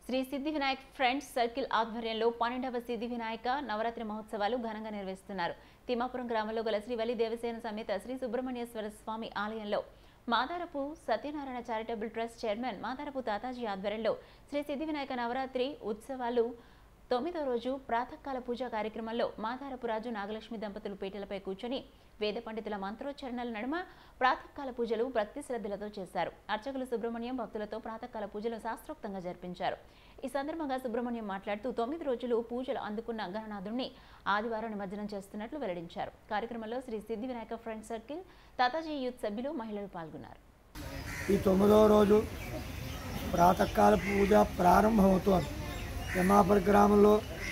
శ్రీ సిద్ధి Vinayak friends circle ఆధ్వర్యంలో పన్నెండవ సిద్ధి వినాయక నవరాత్రి మహోత్సవాలు ఘనంగా నిర్వహిస్తున్నారు తిమ్మాపురం గ్రామంలో గల శ్రీవల్లి దేవసేన సమేత శ్రీ సుబ్రహ్మణ్యేశ్వర స్వామి ఆలయంలో Madarapu Satyanarayana charitable trust chairman Madarapu Tataji ఆధ్వర్యంలో శ్రీ సిద్ధి వినాయక నవరాత్రి ఉత్సవాలు తొమ్మిదో రోజు ప్రాతకాల పూజా కార్యక్రమంలో మాదారపు రాజు నాగలక్ష్మి దంపతులు పీటలపై కూర్చొని వేద పండితుల మంత్రోచ్చరణల నడుమ ప్రాతకాల పూజలు భక్తి శ్రద్ధలతో చేశారు అర్చకులు సుబ్రహ్మణ్యం భక్తులతో ప్రాతకాల పూజలు శాస్త్రోక్తంగా జరిపించారు ఈ సందర్భంగా సుబ్రహ్మణ్యం మాట్లాడుతూ తొమ్మిది రోజులు పూజలు అందుకున్న గణనాథుణ్ణి ఆదివారం నిమజ్జనం చేస్తున్నట్లు వెల్లడించారు కార్యక్రమంలో Sri Siddhi Vinayaka friend circle Tataji youth సభ్యులు మహిళలు పాల్గొన్నారు ఈ తొమ్మిదవ రోజు ప్రాతకాల పూజ ప్రారంభమవుతోంది తిమ్మాపురి గ్రామంలో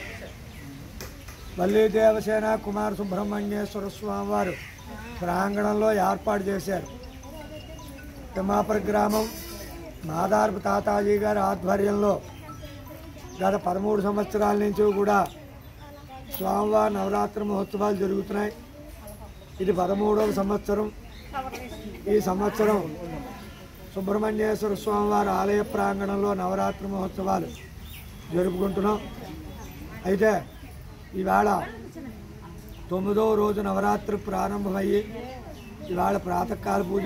వల్లి దేవసేన కుమార సుబ్రహ్మణ్యేశ్వర స్వామి వారు ప్రాంగణంలో ఏర్పాటు చేశారు తిమ్మాపురి గ్రామం మాదారపు తాతాజీ గారి ఆధ్వర్యంలో గత పదమూడు సంవత్సరాల నుంచి కూడా స్వామివారి నవరాత్రి మహోత్సవాలు జరుగుతున్నాయి ఇది పదమూడవ సంవత్సరం ఈ సంవత్సరం సుబ్రహ్మణ్యేశ్వర స్వామివారి ఆలయ ప్రాంగణంలో నవరాత్రి మహోత్సవాలు జరుపుకుంటున్నాం అయితే ఈవేళ తొమ్మిదవ రోజు నవరాత్రి ప్రారంభమయ్యి ఇవాళ ప్రాతకాల పూజ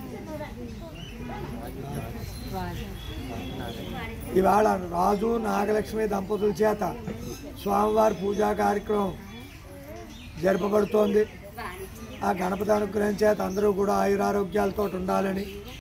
ఇవాళ రాజు నాగలక్ష్మి దంపతుల చేత స్వామివారి పూజా కార్యక్రమం జరపబడుతోంది ఆ గణపతి అనుగ్రహం చేత అందరూ కూడా ఆయురారోగ్యాలతో ఉండాలని